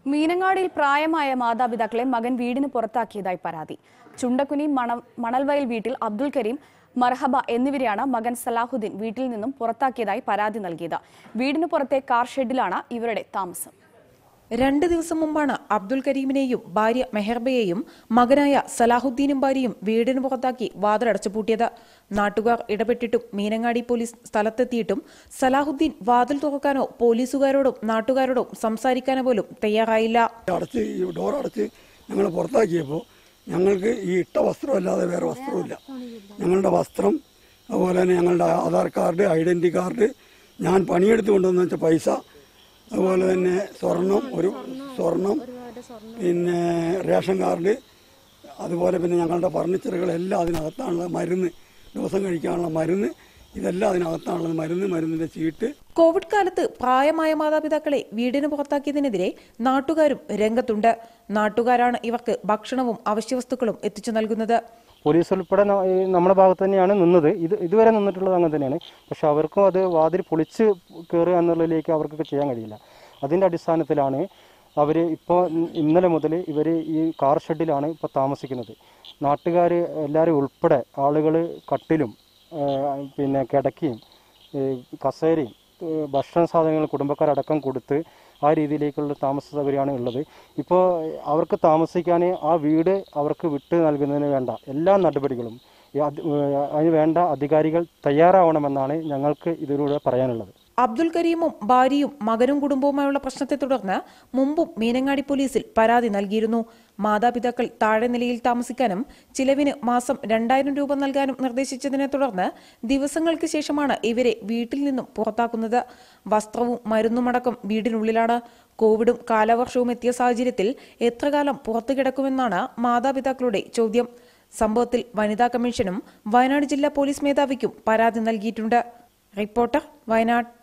മീനങ്ങാടിയിൽ പ്രായമായ മാതാപിതാക്കളെ മകൻ വീടിന് പുറത്താക്കിയതായി പരാതി ചുണ്ടക്കുനി മണ മണൽവയൽ വീട്ടിൽ അബ്ദുൽ കരീം മർഹബ എന്നിവരെയാണ് മകൻ സലാഹുദ്ദീൻ വീട്ടിൽ നിന്നും പുറത്താക്കിയതായി പരാതി നൽകിയത് വീടിന് പുറത്തെ കാർ ഷെഡിലാണ് ഇവരുടെ താമസം രണ്ട് ദിവസം മുമ്പാണ് അബ്ദുൽ കരീമിനെയും ഭാര്യ മെഹർബയെയും മകനായ സലാഹുദ്ദീനും ഭാര്യയും വീടിന് പുറത്താക്കി വാതിലടച്ചു പൂട്ടിയത് നാട്ടുകാർ ഇടപെട്ടിട്ടും മീനങ്ങാടി പോലീസ് സ്ഥലത്തെത്തിയിട്ടും സലാഹുദ്ദീൻ വാതിൽ തുറക്കാനോ പോലീസുകാരോടും നാട്ടുകാരോടും സംസാരിക്കാനോ പോലും തയ്യാറായില്ല അടച്ച് ഈ ഡോർ അടച്ച് ഞങ്ങൾ പുറത്താക്കിയപ്പോൾ ഞങ്ങൾക്ക് ഈ ഇട്ട വസ്ത്രമല്ലാതെ വേറെ വസ്ത്രമില്ല ഞങ്ങളുടെ വസ്ത്രം അതുപോലെ തന്നെ ഞങ്ങളുടെ ആധാർ കാർഡ് ഐഡൻറ്റി കാർഡ് ഞാൻ പണിയെടുത്ത് കൊണ്ടുവന്ന വെച്ച പൈസ അതുപോലെ തന്നെ സ്വർണം ഒരു സ്വർണം പിന്നെ റേഷൻ കാർഡ് അതുപോലെ പിന്നെ ഞങ്ങളുടെ ഫർണിച്ചറുകളെല്ലാം അതിനകത്താണുള്ള മരുന്ന് ദിവസം കഴിക്കാനുള്ള മരുന്ന് ഇതെല്ലാം അതിനകത്താണുള്ളത് മരുന്ന് മരുന്നിൻ്റെ ചീട്ട് കോവിഡ് കാലത്ത് പ്രായമായ മാതാപിതാക്കളെ വീടിന് പുറത്താക്കിയതിനെതിരെ നാട്ടുകാരും രംഗത്തുണ്ട് നാട്ടുകാരാണ് ഇവർക്ക് ഭക്ഷണവും അവശ്യവസ്തുക്കളും എത്തിച്ചു നൽകുന്നത് പോലീസ് ഉൾപ്പെടെ ന- ഈ നമ്മുടെ ഭാഗത്ത് തന്നെയാണ് നിന്നത് ഇത് ഇതുവരെ നിന്നിട്ടുള്ളത് അങ്ങനെ തന്നെയാണ് പക്ഷെ അവർക്കും അത് വാതിൽ പൊളിച്ച് കയറുക എന്നുള്ളതിലേക്ക് അവർക്കൊക്കെ ചെയ്യാൻ കഴിയില്ല അതിൻ്റെ അടിസ്ഥാനത്തിലാണ് അവർ ഇപ്പോൾ ഇന്നലെ മുതൽ ഇവർ ഈ കാർ ഷെഡിലാണ് ഇപ്പോൾ താമസിക്കുന്നത് നാട്ടുകാർ എല്ലാവരും ഉൾപ്പെടെ ആളുകൾ കട്ടിലും ആ, പിന്നെ കിടക്കയും ഈ കസേരയും ഏഹ് ഭക്ഷണ സാധനങ്ങൾ കുടുംബക്കാരടക്കം കൊടുത്ത് ആ രീതിയിലേക്കുള്ള താമസ സൗകര്യമാണ് ഉള്ളത് ഇപ്പോൾ അവർക്ക് താമസിക്കാൻ ആ വീട് അവർക്ക് വിട്ട് നൽകുന്നതിന് വേണ്ട എല്ലാ നടപടികളും ഈ അത് ഏഹ് അതിന് വേണ്ട അധികാരികൾ തയ്യാറാവണമെന്നാണ് ഞങ്ങൾക്ക് ഇതിലൂടെ പറയാനുള്ളത് അബ്ദുൽ കരീമും ഭാര്യയും മകനും കുടുംബവുമായുള്ള പ്രശ്നത്തെ തുടർന്ന് മുമ്പും മീനങ്ങാടി പോലീസിൽ പരാതി നൽകിയിരുന്നു മാതാപിതാക്കൾ താഴെ നിലയിൽ താമസിക്കാനും ചിലവിന് മാസം രണ്ടായിരം രൂപ നൽകാനും നിർദ്ദേശിച്ചതിനെ തുടർന്ന് ദിവസങ്ങൾക്ക് ശേഷമാണ് ഇവരെ വീട്ടിൽ നിന്നും പുറത്താക്കുന്നത് വസ്ത്രവും മരുന്നുമടക്കം വീടിനുള്ളിലാണ് കോവിഡും കാലവർഷവും എത്തിയ സാഹചര്യത്തിൽ എത്ര കാലം പുറത്തു കിടക്കുമെന്നാണ് മാതാപിതാക്കളുടെ ചോദ്യം സംഭവത്തിൽ വനിതാ കമ്മീഷനും വയനാട് ജില്ലാ പോലീസ് മേധാവിക്കും പരാതി നൽകിയിട്ടുണ്ട് റിപ്പോർട്ടർ വയനാട്